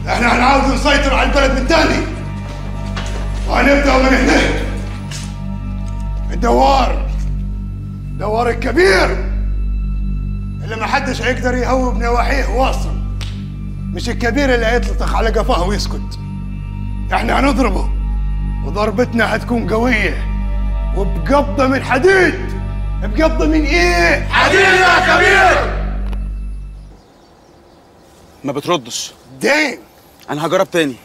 احنا هنعاود نسيطر على البلد من تاني وهنبدا من هنا الدوار دوار الكبير اللي ما حدش هيقدر يهوب نواحيه واصل مش الكبير اللي هيطلق على قفاه ويسكت احنا هنضربه وضربتنا هتكون قويه وبقبضه من حديد بقبضه من ايه حديد يا كبير ما بتردش دين انا هجرب تاني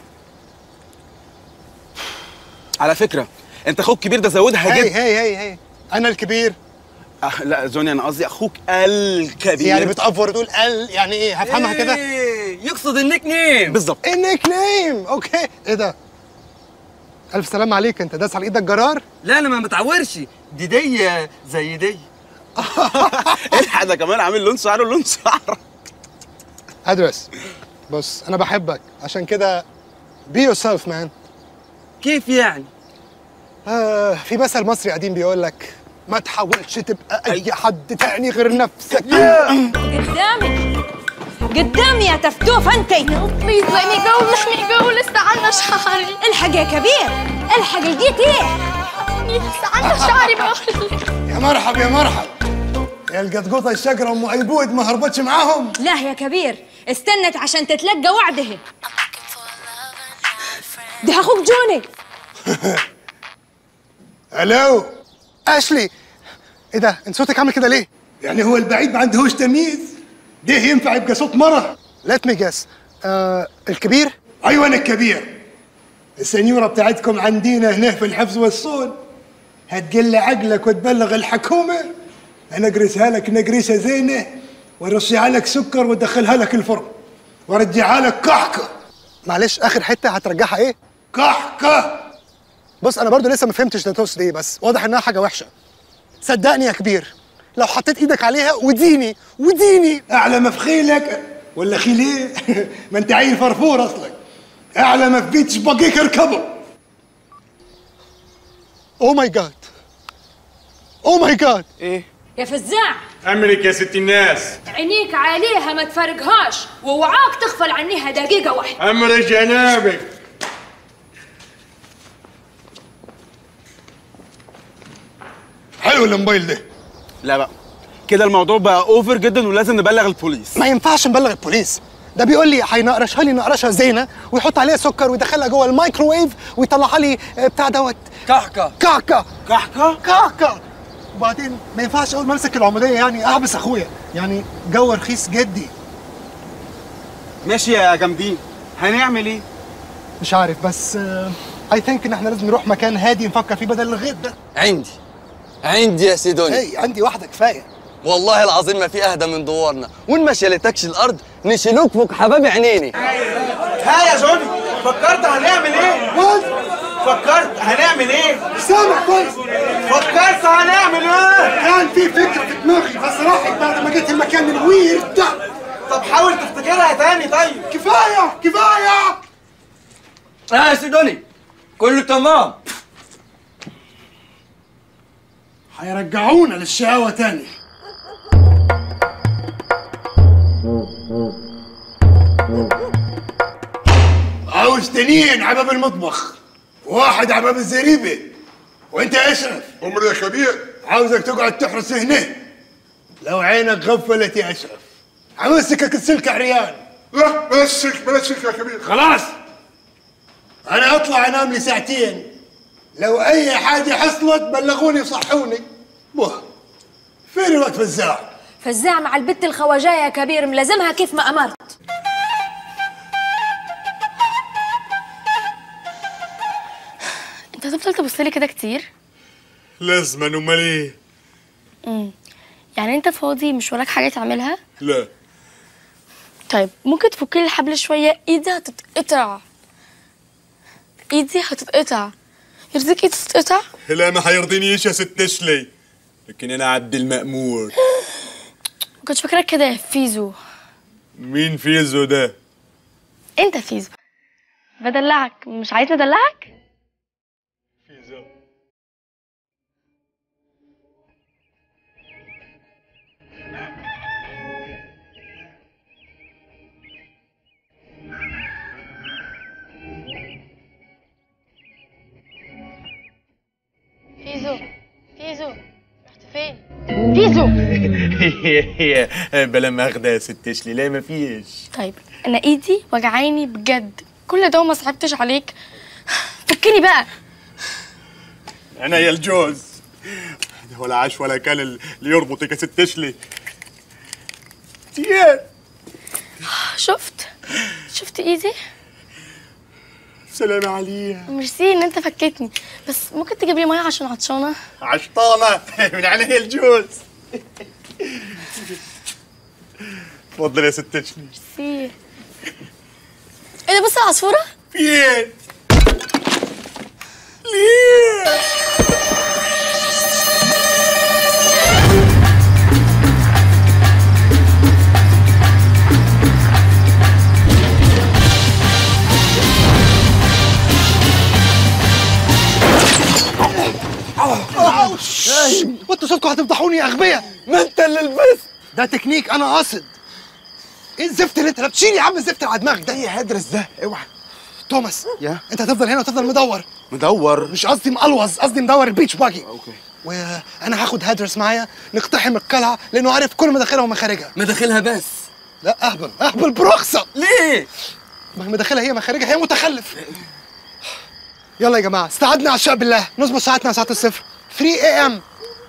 على فكره انت اخوك كبير ده زودها هي جدا هي هي هي انا الكبير أه لا زوني انا قصدي اخوك الكبير يعني بتأفور تقول ال يعني ايه هفهمها كده إيه، يقصد النيك نيم بالظبط النيك نيم اوكي ايه ده الف سلام عليك انت داس على ايدك جرار لا انا ما متعورش دي دي زي دي الحق ده كمان عامل لون شعره لون شعر ادرس بص انا بحبك عشان كده بي يور سيلف مان كيف يعني آه في مثل مصري قديم بيقول لك ما تحاولش تبقى اي حد تاني غير نفسك قدامي قدامي يا تفتوف انت بليز let me go let me go لسه عنا شعري الحق يا كبير الحق لقيت ايه لسه عنا شعري بقول يا مرحب يا مرحب يا القطقوطة الشقرة ام ايبود ما هربتش معاهم لا يا كبير استنت عشان تتلقى وعده ده اخوك جوني الو اشلي ايه ده انت صوتك عامل كده ليه يعني هو البعيد ما عندهوش تمييز ده ينفع يبقى صوت مره ليت مي جس الكبير ايوه انا الكبير السنيوره بتاعتكم عندنا هنا في الحفظ والصون هتقل عقلك وتبلغ الحكومه هنقرسها لك نقريسه زينه ورصيها لك سكر وادخلها لك الفرن وارجعها لك كحكه معلش اخر حته هترجعها ايه كحكه بص انا برضو لسه ما فهمتش ده تقصد ايه بس واضح انها حاجه وحشه صدقني يا كبير لو حطيت ايدك عليها وديني وديني اعلى ما في خيلك ولا خيل ايه ما انت عيل فرفور اصلك اعلى ما في بيتش بقيك اركبه او ماي جاد او ماي جاد ايه يا فزاع امرك يا ست الناس عينيك عليها ما تفرقهاش ووعاك تغفل عنيها دقيقة واحدة امر جنابك حلو الموبايل ده لا بقى كده الموضوع بقى اوفر جدا ولازم نبلغ البوليس ما ينفعش نبلغ البوليس ده بيقول لي هينقرشها لي نقرشه زينه ويحط عليها سكر ويدخلها جوه الميكروويف ويطلعها لي آه، بتاع دوت كحكه كعكه كحكه كعكه وبعدين ما ينفعش اول ما امسك العموديه يعني احبس اخويا يعني جو رخيص جدي ماشي يا جامدين هنعمل ايه مش عارف بس اي ثينك ان احنا لازم نروح مكان هادي نفكر فيه بدل الغيط ده عندي عندي يا سيدوني اي عندي واحده كفايه والله العظيم ما في اهدى من دورنا وان ما شالتكش الارض نشيلوك فوق حباب عينيني ها يا جوني فكرت هنعمل ايه فكرت هنعمل ايه سامع كويس فكرت هنعمل ايه كان في فكره في دماغي بس راحت بعد ما جيت المكان الويرد ده طب حاول تفتكرها تاني طيب كفايه كفايه اه يا سيدوني كله تمام هيرجعونا للشقاوه تاني عاوز تنين على باب المطبخ واحد على باب الزريبه وانت يا اشرف امر يا كبير عاوزك تقعد تحرس هنا لو عينك غفلت يا اشرف همسكك السلك عريان لا بلاش سلك بلاش سلك يا كبير خلاص انا اطلع انام لي ساعتين لو اي حاجه حصلت بلغوني صحوني بوه فين الوقت فزاع فزاع مع البت الخواجاية يا كبير ملازمها كيف ما أمرت انت هتفضل تبص لي كده كتير لازما امال ايه يعني انت فاضي مش وراك حاجه تعملها لا طيب ممكن تفكي لي الحبل شويه ايدي هتتقطع ايدي هتتقطع يرضيك ايدي تتقطع لا ما حيرضينيش يا ست نشلي لكن انا عبد المأمور ما كنتش فاكرك كده يا فيزو مين فيزو ده انت فيزو بدلعك مش عايز ادلعك فيزو زيزو بلا ماخدة يا ست اشلي لا مفيش طيب انا ايدي وجعاني بجد كل ده وما صعبتش عليك فكني بقى انا يا الجوز ده ولا عاش ولا كان اللي يربطك يا ست اشلي تيان شفت شفت ايدي سلام عليها ميرسي ان انت فكتني بس ممكن تجيب لي ميه عشان عطشانه عشطانة من عينيا الجوز اتفضل يا ست اشلي ميرسي ايه ده بص العصفوره فين ليه وانتوا صوتكم هتفضحوني يا اغبياء ما انت اللي لبست ده تكنيك انا قاصد ايه الزفت اللي انت لابسين يا عم الزفت اللي على دماغك ده ايه هدرس ده اوعى توماس يا. انت هتفضل هنا وتفضل مدور مدور مش قصدي مقلوظ قصدي مدور البيتش باجي اوكي وانا هاخد هادرس معايا نقتحم القلعه لانه عارف كل مداخلها ومخارجها مداخلها بس لا اهبل اهبل برخصه ليه ما هي مداخلها هي مخارجها هي متخلف يلا يا جماعه استعدنا عشاء بالله نظبط ساعتنا على ساعه الصفر 3 اي ام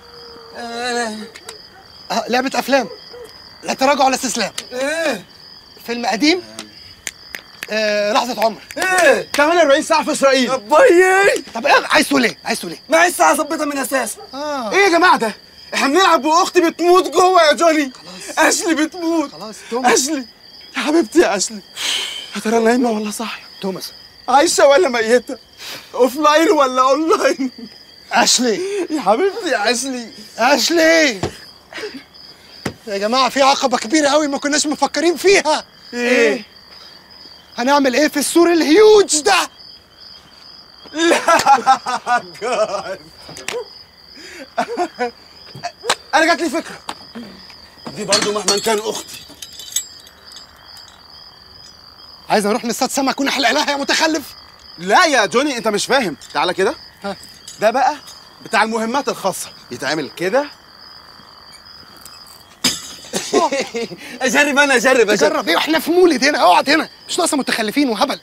لعبه افلام لا تراجع ولا استسلام ايه فيلم قديم آه لحظه عمر ايه 48 ساعه في اسرائيل يا باي طب ايه عايز تقول ايه عايز تقول ايه ما عايز ساعه ظبطها من اساس اه ايه يا جماعه ده احنا بنلعب واختي بتموت جوه يا جوني اشلي بتموت خلاص توماس اشلي يا حبيبتي يا اشلي يا ترى نايمه ولا صاحيه توماس عايشه ولا ميته اوف لاين ولا اون لاين اشلي يا حبيبتي يا اشلي اشلي يا جماعه في عقبه كبيره قوي ما كناش مفكرين فيها ايه هنعمل ايه في السور الهيوج ده انا جات لي فكره دي برضو مهما كان اختي عايز نروح نصطاد سمك ونحلق لها يا متخلف لا يا جوني انت مش فاهم تعالى كده ها. ده بقى بتاع المهمات الخاصه يتعمل كده اجرب انا اجرب اجرب جرب ايه واحنا في مولد هنا اقعد هنا مش ناقصه متخلفين وهبل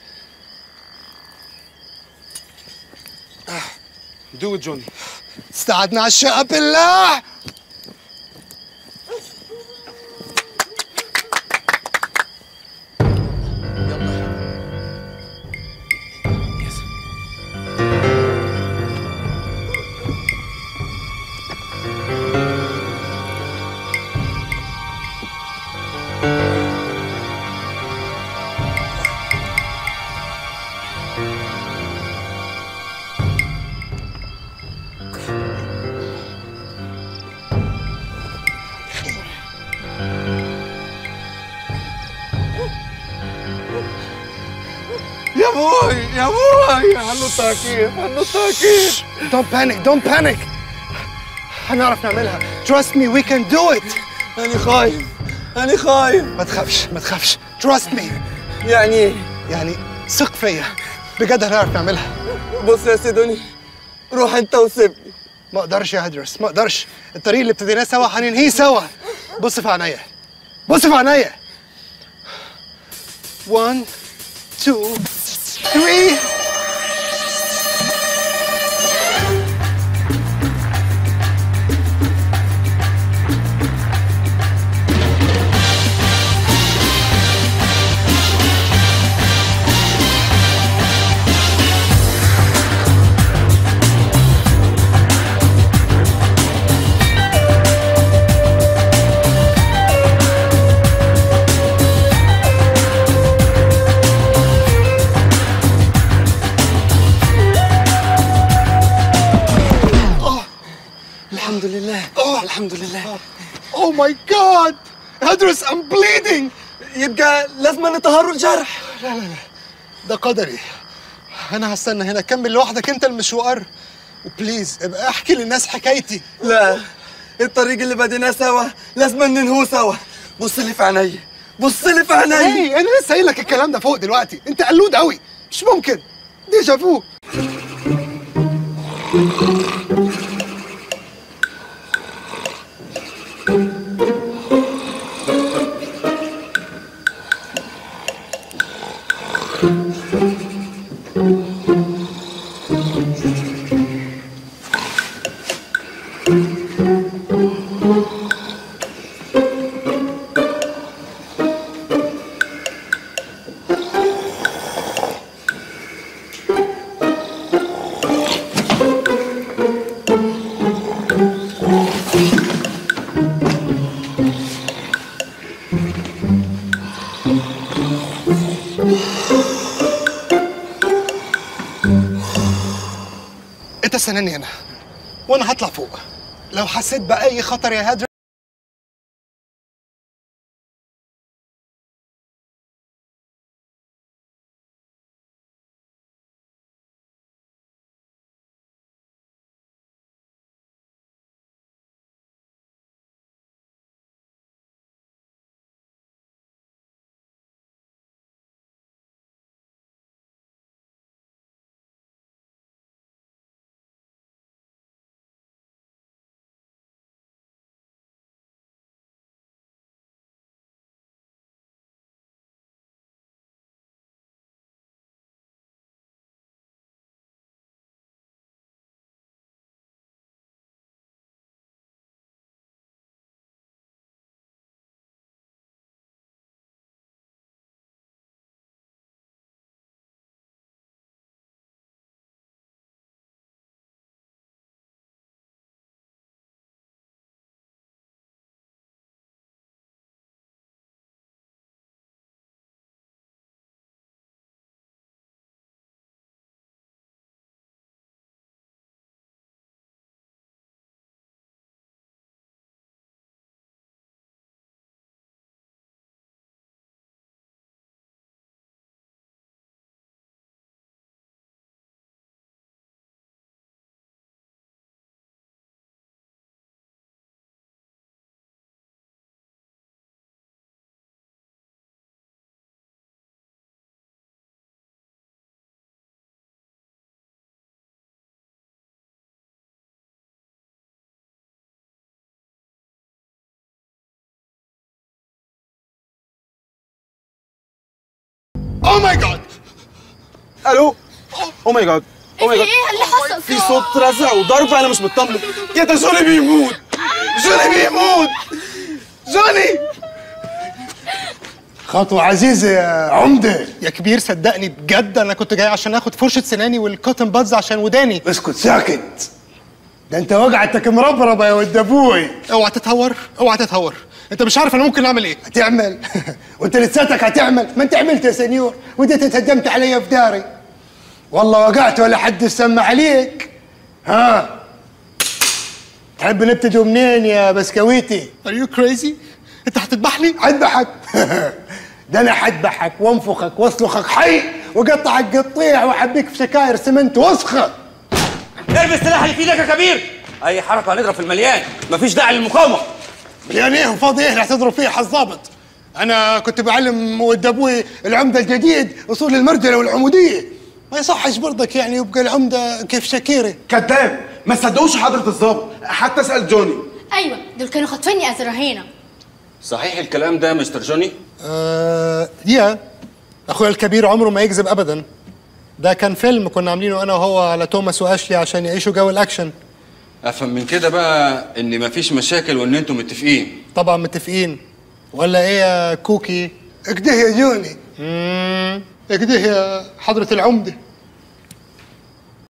دو جوني استعدنا عشاء بالله يا بوي يا بوي هنطها كيف هنطها كيف Don't panic don't panic هنعرف نعملها Trust me we can do it انا خايف انا خايف ما تخافش ما تخافش Trust me يعني ايه يعني ثق فيا بجد هنعرف نعملها بص يا سيدوني روح انت وسيبني ما اقدرش يا هدرس ما اقدرش الطريق اللي ابتديناه سوا هننهيه سوا بص في عينيا بص في عينيا 1 2 3 الحمد لله الحمد لله Oh my god هدرس I'm bleeding يبقى لازم نطهروا الجرح ده قدري انا هستنى هنا كمل لوحدك انت المشوار وبليز ابقى احكي للناس حكايتي لا الطريق اللي بديناه سوا لازم ننهوه سوا بص لي في عيني بص لي في عيني ايه انا لسه قايل لك الكلام ده فوق دلوقتي انت قلود قوي مش ممكن ديجا فو انت استناني هنا وانا هطلع فوق لو حسيت باي خطر يا هادر او ماي جاد الو او ماي جاد او ماي في جاد ايه اللي حصل في صوت رزع وضرب انا مش مطمن يا ده جوني بيموت جوني بيموت جوني خطوة عزيزة يا عمدة يا كبير صدقني بجد أنا كنت جاي عشان آخد فرشة سناني والكوتن بادز عشان وداني اسكت ساكت ده انت وجعتك مربربه يا ولد ابوي اوعى تتهور اوعى تتهور أنت مش عارف أنا ممكن أعمل إيه هتعمل وانت لساتك هتعمل ما انت عملت يا سنيور وانت تتهدمت علي في داري والله وقعت ولا حد سمع عليك ها تحب نبتدي منين يا بسكويتي Are you crazy؟ أنت هتذبحني؟ اذبحك ده انا حذبحك وانفخك واصلخك حي وقطعك قطيع واحبيك في شكاير سمنت وسخه ارمي السلاح اللي في ايدك يا كبير اي حركه هنضرب في المليان مفيش داعي للمقاومه يعني إيه وفاضي إيه اللي هتضرب فيه حظابط أنا كنت بعلم ولد أبوي العمده الجديد اصول المرجله والعموديه ما يصحش برضك يعني يبقى العمدة كيف شاكيرة كذاب ما صدقوش حضرة الظابط حتى اسأل جوني ايوه دول كانوا خاطفيني از رهينه صحيح الكلام ده مستر جوني آه يا اخويا الكبير عمره ما يكذب ابدا ده كان فيلم كنا عاملينه انا وهو على توماس واشلي عشان يعيشوا جو الاكشن افهم من كده بقى ان مفيش مشاكل وان انتم متفقين طبعا متفقين ولا ايه يا كوكي اكده يا جوني امم كده يا حضرة العمدة